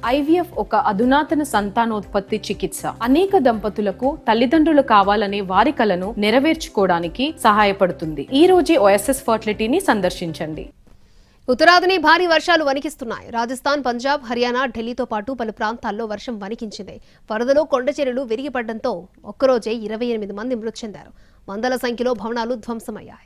IVF ఒక అధునాతన సంతానోత్పత్తి చికిత్స అనేక దంపతులకు తల్లిదండ్రులు కావాలనే వారి కలను నెరవేర్చుకోవడానికి సహాయపడుతుంది ఈ రోజే ఓఎస్ఎస్ ఫర్టిలిటీని సందర్శించండి ఉత్తరాదిని భారీ వర్షాలు వణికిస్తున్నాయి రాజస్థాన్ పంజాబ్ హర్యానా ఢిల్లీతో పాటు పలు ప్రాంతాల్లో వర్షం వణికించింది వరదలో కొండచెరులు విరిగిపడడంతో ఒక్కరోజే ఇరవై ఎనిమిది మంది మృతి చెందారు వందల సంఖ్యలో భవనాలు ధ్వంసమయ్యాయి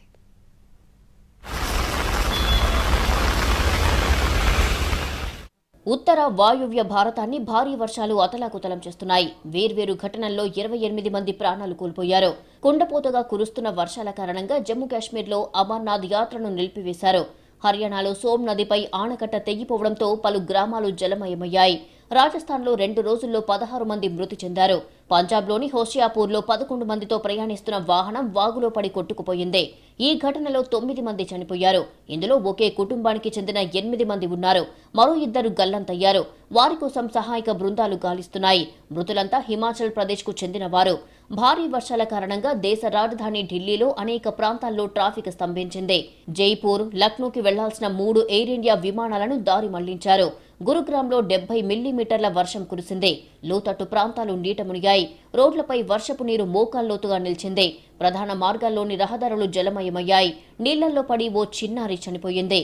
ఉత్తర వాయువ్య భారతాన్ని భారీ వర్షాలు అతలాకుతలం చేస్తున్నాయి వేర్వేరు ఘటనల్లో ఇరవై ఎనిమిది మంది ప్రాణాలు కోల్పోయారు కుండపోతగా కురుస్తున్న వర్షాల కారణంగా జమ్మూ కాశ్మీర్లో అమర్నాథ్ యాత్రను నిలిపివేశారు హర్యానాలో సోమ్ నదిపై ఆనకట్ట తెగిపోవడంతో పలు గ్రామాలు జలమయమయ్యాయి రాజస్థాన్లో రెండు రోజుల్లో పదహారు మంది మృతి చెందారు పంజాబ్లోని హోషియాపూర్లో పదకొండు మందితో ప్రయాణిస్తున్న వాహనం వాగులో పడి కొట్టుకుపోయింది ఈ ఘటనలో తొమ్మిది మంది చనిపోయారు ఇందులో ఒకే కుటుంబానికి చెందిన ఎనిమిది మంది ఉన్నారు మరో ఇద్దరు గల్లంతయ్యారు వారి కోసం సహాయక బృందాలు గాలిస్తున్నాయి మృతులంతా హిమాచల్ ప్రదేశ్కు చెందినవారు భారీ వర్షాల కారణంగా దేశ రాజధాని ఢిల్లీలో అనేక ప్రాంతాల్లో ట్రాఫిక్ స్తంభించింది జైపూర్ లక్నోకి వెళ్లాల్సిన మూడు ఎయిర్ ఇండియా విమానాలను దారి మళ్లించారు గురుగ్రామ్లో డెబ్బై మిల్లీమీటర్ల వర్షం కురిసింది లోతట్టు ప్రాంతాలు నీట మునిగాయి రోడ్లపై వర్షపు నీరు మోకాల్లోతుగా నిలిచింది ప్రధాన మార్గాల్లోని రహదారులు జలమయమయ్యాయి నీళ్లలో పడి ఓ చిన్నారి చనిపోయింది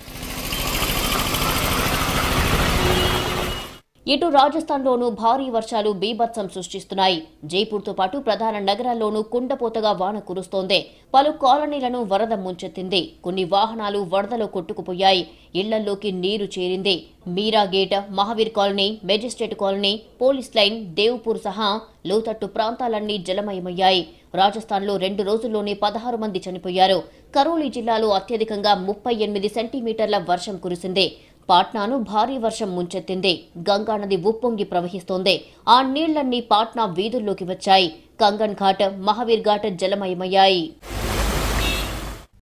ఇటు రాజస్థాన్లోనూ భారీ వర్షాలు బీభత్సం సృష్టిస్తున్నాయి జైపూర్తో పాటు ప్రధాన నగరాల్లోనూ కుండపోతగా వాన కురుస్తోంది పలు కాలనీలను వరద ముంచెత్తింది కొన్ని వాహనాలు వరదలో కొట్టుకుపోయాయి ఇళ్లల్లోకి నీరు చేరింది Meera gate Mahavir colony magistrate colony police line Devpur సహా లోతట్టు ప్రాంతాలన్నీ జలమయమయ్యాయి రాజస్థాన్లో రెండు రోజుల్లోనే పదహారు మంది చనిపోయారు కరోలి జిల్లాలో అత్యధికంగా ముప్పై ఎనిమిది సెంటీమీటర్ల వర్షం కురిసింది పాట్నాను భారీ వర్షం ముంచెత్తింది గంగా నది ఉప్పొంగి ప్రవహిస్తోంది ఆ నీళ్లన్నీ పాట్నా వీధుల్లోకి వచ్చాయి కంగన్ ఘాట్ మహావీర్ ఘాట్ జలమయమయ్యాయి